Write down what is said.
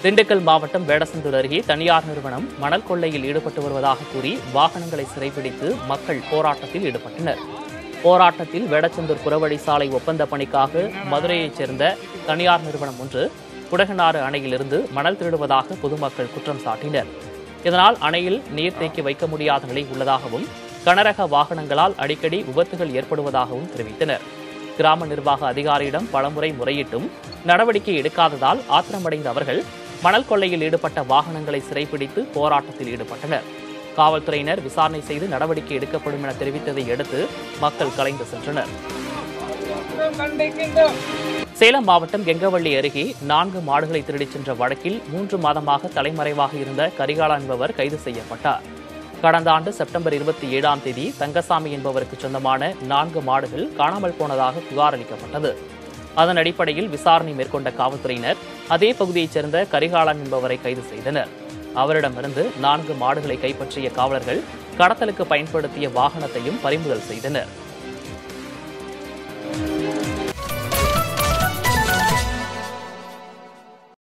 திண்டுக்கல் மாவட்டம் வேடசந்தூர் அருகே தனியார் நிறுவனம் மணல் கொள்ளையில் ஈடுபட்டு வருவதாக கூறி வாகனங்களை சிறைபிடித்து மக்கள் போராட்டத்தில் ஈடுபட்டனர் போராட்டத்தில் வேடச்சந்தூர் புறவழி சாலை ஒப்பந்த பணிக்காக மதுரையைச் சேர்ந்த தனியார் நிறுவனம் ஒன்று குடகனாறு அணையிலிருந்து மணல் திருடுவதாக பொதுமக்கள் குற்றம் சாட்டினர் இதனால் அணையில் நீர் தேக்கி வைக்க முடியாத நிலை உள்ளதாகவும் கனரக வாகனங்களால் அடிக்கடி விபத்துகள் ஏற்படுவதாகவும் தெரிவித்தனர் கிராம நிர்வாக அதிகாரியிடம் பலமுறை முறையிட்டும் நடவடிக்கை எடுக்காததால் ஆத்திரமடைந்த அவர்கள் மணல் கொள்ளையில் ஈடுபட்ட வாகனங்களை சிறைப்பிடித்து போராட்டத்தில் ஈடுபட்டனர் காவல்துறையினர் விசாரணை செய்து நடவடிக்கை எடுக்கப்படும் என தெரிவித்ததை அடுத்து மக்கள் கலைந்து சென்றனர் சேலம் மாவட்டம் கெங்கவள்ளி அருகே நான்கு மாடுகளை திருடிச் சென்ற வழக்கில் மூன்று மாதமாக தலைமறைவாக இருந்த கரிகாலா என்பவர் கைது செய்யப்பட்டார் கடந்த ஆண்டு செப்டம்பர் இருபத்தி ஏழாம் தேதி தங்கசாமி என்பவருக்கு சொந்தமான நான்கு மாடுகள் காணாமல் போனதாக புகார் அளிக்கப்பட்டது அதன் அடிப்படையில் விசாரணை மேற்கொண்ட காவல்துறையினர் அதே பகுதியைச் சேர்ந்த கரிகாலன் என்பவரை கைது செய்தனர் அவரிடமிருந்து நான்கு மாடுகளை கைப்பற்றிய காவலர்கள் கடத்தலுக்கு பயன்படுத்திய வாகனத்தையும் பறிமுதல் செய்தனர்